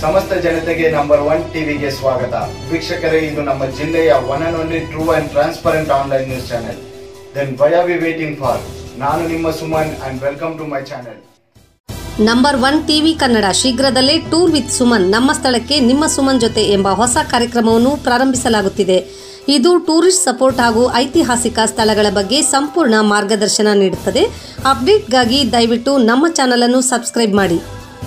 ಸಮಸ್ತ ಜನತೆಗೆ number one ಟಿವಿಗೆ ಸ್ವಾಗತ ವೀಕ್ಷಕರೇ ಇದು ನಮ್ಮ ಜಿಲ್ಲೆಯ one and only true and transparent online news channel then why are we waiting for ನಾನು ನಿಮ್ಮ Suman and welcome to my channel number one TV Kannada ಶೀಘ್ರದಲ್ಲೇ ಟೂರ್ ವಿತ್ ಸುಮನ್ ನಮ್ಮ ಸ್ಥಳಕ್ಕೆ ನಿಮ್ಮ ಸುಮನ್ ಜೊತೆ ಎಂಬ ಹೊಸ ಕಾರ್ಯಕ್ರಮವನ್ನು ಪ್ರಾರಂಭಿಸಲಾಗುತ್ತಿದೆ ಇದು ಟೂರಿಸ್ಟ್ ಸಪೋರ್ಟ್ ಹಾಗೂ ಐತಿಹಾಸಿಕ ಸ್ಥಳಗಳ ಬಗ್ಗೆ ಸಂಪೂರ್ಣ ಮಾರ್ಗದರ್ಶನ ನೀಡುತ್ತದೆ ಅಪ್ಡೇಟ್ಗಾಗಿ ದಯವಿಟ್ಟು ನಮ್ಮ ಚಾನಲ್ ಅನ್ನು ಸಬ್ಸ್ಕ್ರೈಬ್ ಮಾಡಿ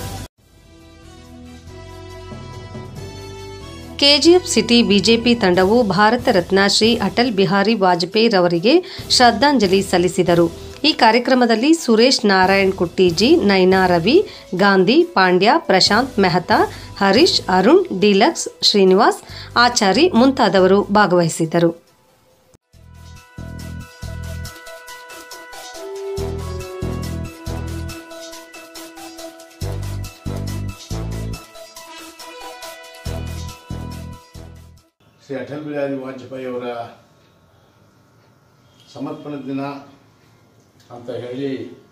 ಕೆಜಿಎಫ್ ಸಿಟಿ ಬಿಜೆಪಿ ತಂಡವು ಭಾರತ ರತ್ನ ಶ್ರೀ ಅಟಲ್ ಬಿಹಾರಿ ವಾಜಪೇಯಿ ರವರಿಗೆ ಶ್ರದ್ಧಾಂಜಲಿ ಸಲ್ಲಿಸಿದರು ಈ ಕಾರ್ಯಕ್ರಮದಲ್ಲಿ ಸುರೇಶ್ ನಾರಾಯಣ್ ಕುಟ್ಟಿಜಿ ನೈನಾ ರವಿ ಗಾಂಧಿ ಪಾಂಡ್ಯ ಪ್ರಶಾಂತ್ ಮೆಹತಾ ಹರೀಶ್ ಅರುಣ್ ಡಿಲಕ್ಸ್ ಶ್ರೀನಿವಾಸ್ ಆಚಾರಿ ಮುಂತಾದವರು ಭಾಗವಹಿಸಿದ್ದರು ಶ್ರೀ ಅಟಲ್ ಬಿಹಾರಿ ವಾಜಪೇಯಿ ಅವರ ಸಮರ್ಪಣೆ ದಿನ ಅಂತ ಹೇಳಿ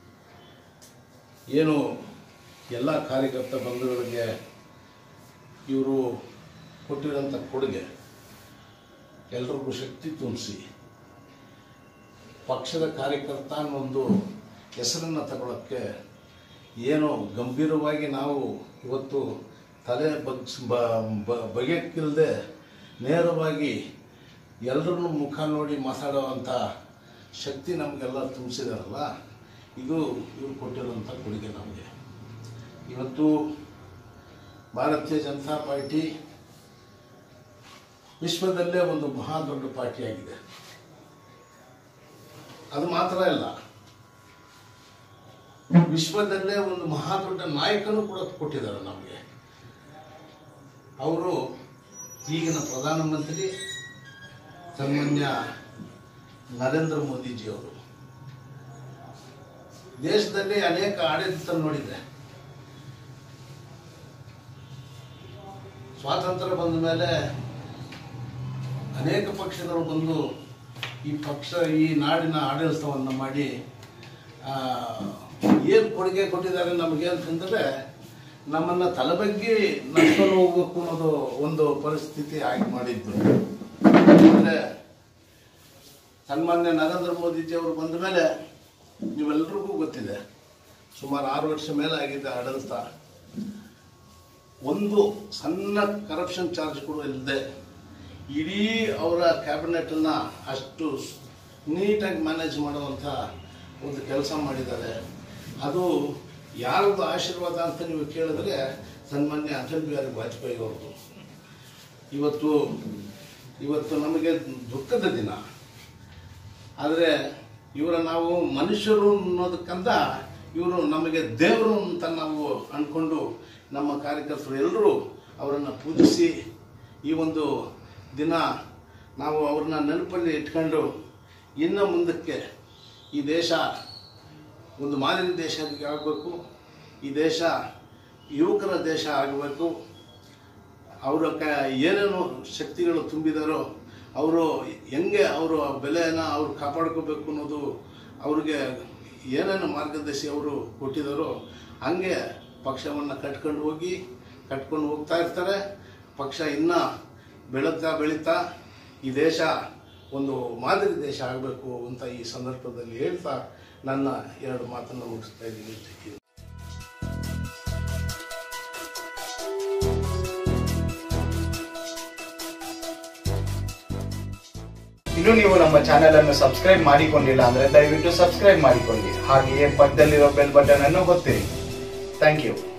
ಏನು ಎಲ್ಲ ಕಾರ್ಯಕರ್ತ ಬಂಧುಗಳಿಗೆ ಇವರು ಕೊಟ್ಟಿರೋಂಥ ಕೊಡುಗೆ ಎಲ್ರಿಗೂ ಶಕ್ತಿ ತುಂಬಿಸಿ ಪಕ್ಷದ ಕಾರ್ಯಕರ್ತ ಅನ್ನೋ ಒಂದು ಹೆಸರನ್ನು ತಗೊಳ್ಳೋಕ್ಕೆ ಏನು ಗಂಭೀರವಾಗಿ ನಾವು ಇವತ್ತು ತಲೆ ಬಗ್ಸ್ ಬಗೆಯಕ್ಕಿಲ್ಲದೆ ನೇರವಾಗಿ ಎಲ್ಲರನ್ನು ಮುಖ ನೋಡಿ ಮಾತಾಡೋವಂಥ ಶಕ್ತಿ ನಮಗೆಲ್ಲ ತುಂಬಿಸಿದಾರಲ್ಲ ಇದು ಇವ್ರು ಕೊಟ್ಟಿರೋಂಥ ಕೊಡುಗೆ ನಮಗೆ ಇವತ್ತು ಭಾರತೀಯ ಜನತಾ ಪಾರ್ಟಿ ವಿಶ್ವದಲ್ಲೇ ಒಂದು ಮಹಾ ದೊಡ್ಡ ಪಾರ್ಟಿಯಾಗಿದೆ ಅದು ಮಾತ್ರ ಇಲ್ಲ ವಿಶ್ವದಲ್ಲೇ ಒಂದು ಮಹಾ ದೊಡ್ಡ ನಾಯಕನು ಕೂಡ ಕೊಟ್ಟಿದ್ದಾರೆ ನಮಗೆ ಅವರು ಈಗಿನ ಪ್ರಧಾನಮಂತ್ರಿ ಸನ್ಮಾನ್ಯ ನರೇಂದ್ರ ಮೋದಿಜಿಯವರು ದೇಶದಲ್ಲಿ ಅನೇಕ ಆಡಳಿತ ನೋಡಿದೆ ಸ್ವಾತಂತ್ರ್ಯ ಬಂದ ಮೇಲೆ ಅನೇಕ ಪಕ್ಷಗಳು ಬಂದು ಈ ಪಕ್ಷ ಈ ನಾಡಿನ ಆಡಳಿತವನ್ನು ಮಾಡಿ ಏನು ಕೊಡುಗೆ ಕೊಟ್ಟಿದ್ದಾರೆ ನಮಗೆ ಅಂತಂದರೆ ನಮ್ಮನ್ನು ತಲೆಬಗ್ಗಿ ನಡ್ಕೊಂಡು ಹೋಗ್ಬೇಕು ಅನ್ನೋದು ಒಂದು ಪರಿಸ್ಥಿತಿ ಆಗಿ ಮಾಡಿದ್ದು ಅಂದರೆ ಸನ್ಮಾನ್ಯ ನರೇಂದ್ರ ಮೋದಿಜಿ ಅವರು ಬಂದ ಮೇಲೆ ನೀವೆಲ್ರಿಗೂ ಗೊತ್ತಿದೆ ಸುಮಾರು ಆರು ವರ್ಷ ಮೇಲೆ ಆಗಿದೆ ಆಡಳಿತ ಒಂದು ಸಣ್ಣ ಕರಪ್ಷನ್ ಚಾರ್ಜ್ಗಳು ಇಲ್ಲದೆ ಇಡೀ ಅವರ ಕ್ಯಾಬಿನೆಟನ್ನು ಅಷ್ಟು ನೀಟಾಗಿ ಮ್ಯಾನೇಜ್ ಮಾಡುವಂಥ ಒಂದು ಕೆಲಸ ಮಾಡಿದ್ದಾರೆ ಅದು ಯಾರದು ಆಶೀರ್ವಾದ ಅಂತ ನೀವು ಕೇಳಿದ್ರೆ ಸನ್ಮಾನ್ಯ ಅಟಲ್ ಬಿಹಾರಿ ವಾಜಪೇಯಿ ಅವ್ರದ್ದು ಇವತ್ತು ಇವತ್ತು ನಮಗೆ ದುಃಖದ ದಿನ ಆದರೆ ಇವರ ನಾವು ಮನುಷ್ಯರು ಅನ್ನೋದಕ್ಕಂತ ಇವರು ನಮಗೆ ದೇವರು ಅಂತ ನಾವು ಅಂದ್ಕೊಂಡು ನಮ್ಮ ಕಾರ್ಯಕರ್ತರು ಎಲ್ಲರೂ ಅವರನ್ನು ಪೂಜಿಸಿ ಈ ಒಂದು ದಿನ ನಾವು ಅವ್ರನ್ನ ನೆನಪಲ್ಲಿ ಇಟ್ಕೊಂಡು ಇನ್ನು ಮುಂದಕ್ಕೆ ಈ ದೇಶ ಒಂದು ಮಾದರಿ ದೇಶ ಆಗಬೇಕು ಈ ದೇಶ ಯುವಕರ ದೇಶ ಆಗಬೇಕು ಅವರ ಕ ಏನೇನು ಶಕ್ತಿಗಳು ತುಂಬಿದಾರೋ ಅವರು ಹೆಂಗೆ ಅವರು ಬೆಲೆಯನ್ನು ಅವರು ಕಾಪಾಡ್ಕೋಬೇಕು ಅನ್ನೋದು ಅವ್ರಿಗೆ ಏನೇನು ಮಾರ್ಗದರ್ಶಿ ಅವರು ಕೊಟ್ಟಿದ್ದಾರೋ ಹಂಗೆ ಪಕ್ಷವನ್ನು ಕಟ್ಕೊಂಡು ಹೋಗಿ ಕಟ್ಕೊಂಡು ಹೋಗ್ತಾ ಇರ್ತಾರೆ ಪಕ್ಷ ಇನ್ನೂ ಬೆಳೀತಾ ಬೆಳೀತಾ ಈ ದೇಶ ಒಂದು ಮಾದರಿ ದೇಶ ಆಗಬೇಕು ಅಂತ ಈ ಸಂದರ್ಭದಲ್ಲಿ ಹೇಳ್ತಾ ನನ್ನ ಎರಡು ಮಾತನ್ನು ಮುಗಿಸ್ತಾ ಇದ್ದೀನಿ ಇನ್ನು ನೀವು ನಮ್ಮ ಚಾನೆಲ್ ಅನ್ನು ಸಬ್ಸ್ಕ್ರೈಬ್ ಮಾಡಿಕೊಂಡಿಲ್ಲ ಅಂದ್ರೆ ದಯವಿಟ್ಟು ಸಬ್ಸ್ಕ್ರೈಬ್ ಮಾಡಿಕೊಳ್ಳಿ ಹಾಗೆಯೇ ಪಕ್ಕದಲ್ಲಿರೋ ಬೆಲ್ ಬಟನ್ ಅನ್ನು ಒತ್ತಿರಿ ಥ್ಯಾಂಕ್ ಯು